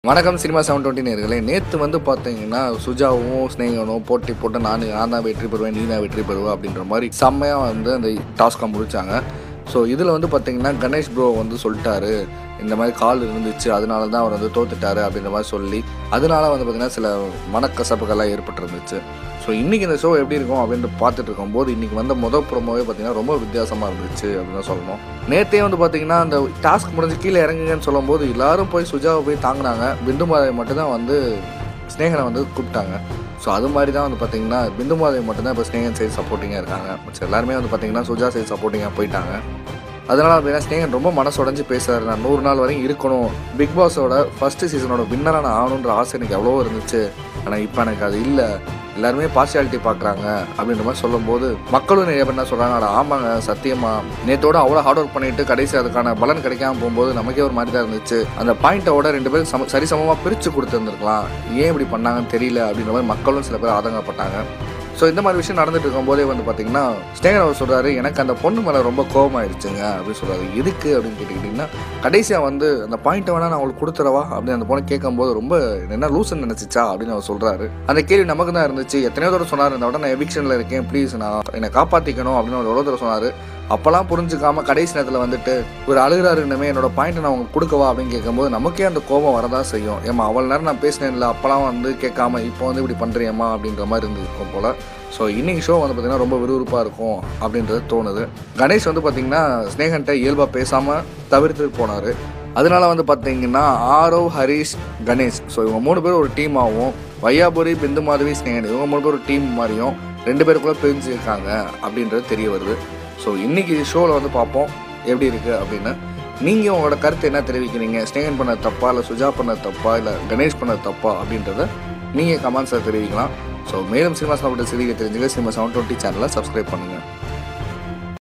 வணக்கம் cinema seven twenty நேர்களே நேற்று வந்து பார்த்தீங்கன்னா சுஜாவும் ஸ்னேகனும் போட்டி போட்டு நான் நான் தான் வெற்றி பெறுவேன் நீ தான் வெற்றி பெறுவேன் அப்படின்ற மாதிரி செம்மையாக வந்து அந்த டாஸ்க்கை முடிச்சாங்க ஸோ இதில் வந்து பார்த்தீங்கன்னா கணேஷ் ப்ரோ வந்து சொல்லிட்டாரு இந்த மாதிரி கால் இருந்துச்சு அதனால தான் அவர் வந்து தோத்துட்டாரு அப்படின்ற மாதிரி சொல்லி அதனால வந்து பார்த்தீங்கன்னா சில மனக்கசப்புகள்லாம் ஏற்பட்டிருந்துச்சு ஸோ இன்றைக்கி இந்த ஷோ எப்படி இருக்கும் அப்படின்ட்டு பார்த்துட்டு இருக்கும்போது இன்றைக்கி வந்த முதல் ப்ரோமோவே பார்த்தீங்கன்னா ரொம்ப வித்தியாசமாக இருந்துச்சு அப்படின்னு தான் சொல்லணும் நேற்றே வந்து பார்த்தீங்கன்னா அந்த டாஸ்க் முடிஞ்சு கீழே இறங்குங்கன்னு சொல்லும்போது எல்லாரும் போய் சுஜாவை போய் தாங்கினாங்க பிந்துமாதை மட்டும்தான் வந்து ஸ்னேகனை வந்து கூப்பிட்டாங்க ஸோ அது மாதிரி தான் வந்து பார்த்தீங்கன்னா பிந்துமாதை மட்டும்தான் இப்போ ஸ்னேகன் சைடு சப்போர்ட்டிங்காக இருக்காங்க மற்ற எல்லாருமே வந்து பார்த்தீங்கன்னா சுஜா சைடு சப்போர்ட்டிங்காக போயிட்டாங்க அதனால் அப்படின்னா ஸ்னேகன் ரொம்ப மனசுடைஞ்சு பேசுறாரு நான் நூறு நாள் வரையும் இருக்கணும் பிக் பாஸோட ஃபர்ஸ்ட் சீசனோட வின்னராக நான் ஆகணுன்ற ஆசை எனக்கு எவ்வளவோ இருந்துச்சு ஆனால் இப்போ எனக்கு அது இல்லை எல்லாருமே பார்ஷியாலிட்டி பார்க்குறாங்க அப்படின்ற மாதிரி சொல்லும்போது மக்களும் நிறைய பேர் என்ன சொல்கிறாங்க அட ஆமாங்க சத்தியமா நேத்தோட அவ்வளோ ஹார்ட் ஒர்க் பண்ணிட்டு கடைசி அதுக்கான பலன் கிடைக்காம போகும்போது நமக்கே ஒரு மாதிரி தான் இருந்துச்சு அந்த பாயிண்டோட ரெண்டு பேரும் சம சரிசமமாக பிரித்து கொடுத்துருந்துருக்கலாம் ஏன் இப்படி பண்ணாங்கன்னு தெரியல அப்படின்ற மாதிரி மக்களும் சில பேர் ஆதங்கப்பட்டாங்க ஸோ இந்த மாதிரி விஷயம் நடந்துட்டு இருக்கும்போதே வந்து பார்த்தீங்கன்னா ஸ்னேகன் அவர் சொல்கிறாரு எனக்கு அந்த பொண்ணு மேலே ரொம்ப கோவமாயிருச்சுங்க அப்படின்னு சொல்கிறாரு எதுக்கு அப்படின்னு கேட்டுக்கிட்டிங்கன்னா கடைசியாக வந்து அந்த பாயிண்ட்டை வேணா நான் அவங்களுக்கு கொடுத்துறவா அப்படின்னு அந்த பொண்ணு கேட்கும்போது ரொம்ப என்ன லூசுன்னு நினச்சிச்சா அப்படின்னு அவர் சொல்கிறாரு அந்த கேள்வி நமக்கு தான் இருந்துச்சு எத்தனையோ தடவை சொன்னார் இந்த விட நான் எவிக்ஷனில் இருக்கேன் ப்ளீஸ் நான் என்னை காப்பாற்றிக்கணும் அப்படின்னு அவர் எவ்வளோ தடவை சொன்னார் அப்போல்லாம் புரிஞ்சுக்காம கடைசி நேரத்தில் வந்துட்டு ஒரு அழுகிறாரு இனிமே என்னோட பாயிண்ட் நான் உங்களுக்கு கொடுக்கவா அப்படின்னு கேட்கும்போது நமக்கே அந்த கோபம் வரதான் செய்யும் ஏமா அவ்வளோ நேரம் நான் பேசினேன்ல அப்போல்லாம் வந்து கேட்காம இப்போ வந்து இப்படி பண்ணுறியம்மா அப்படின்ற மாதிரி இருந்திருக்கும் போல் ஸோ இன்னைக்கு ஷோ வந்து பார்த்திங்கன்னா ரொம்ப விறுவிறுப்பாக இருக்கும் அப்படின்றது தோணுது கணேஷ் வந்து பார்த்திங்கன்னா ஸ்னேகன்ட்ட இயல்பாக பேசாமல் தவிர்த்து போனார் அதனால வந்து பார்த்தீங்கன்னா ஆரவ் ஹரிஷ் கணேஷ் ஸோ இவங்க மூணு பேர் ஒரு டீமாகவும் வையாபுரி பிந்து மாதவி ஸ்னேகன் இவங்க மூணு பேர் ஒரு டீம் மாதிரியும் ரெண்டு பேருக்குள்ளே பிரிஞ்சிருக்காங்க அப்படின்றது தெரிய வருது ஸோ இன்னைக்கு ஷோவில் வந்து பார்ப்போம் எப்படி இருக்குது அப்படின்னு நீங்கள் உங்களோட கருத்து என்ன தெரிவிக்கிறீங்க ஸ்னேகன் பண்ண தப்பா இல்லை சுஜா பண்ண தப்பா இல்லை கணேஷ் பண்ண தப்பா அப்படின்றத நீங்கள் கமெண்ட்ஸில் தெரிவிக்கலாம் ஸோ மேலும் சினிமா சாப்பிட்ட செய்திகள் தெரிஞ்சுக்க சினிமா செவன் டுவெண்ட்டி சேனலை சப்ஸ்கிரைப் பண்ணுங்கள்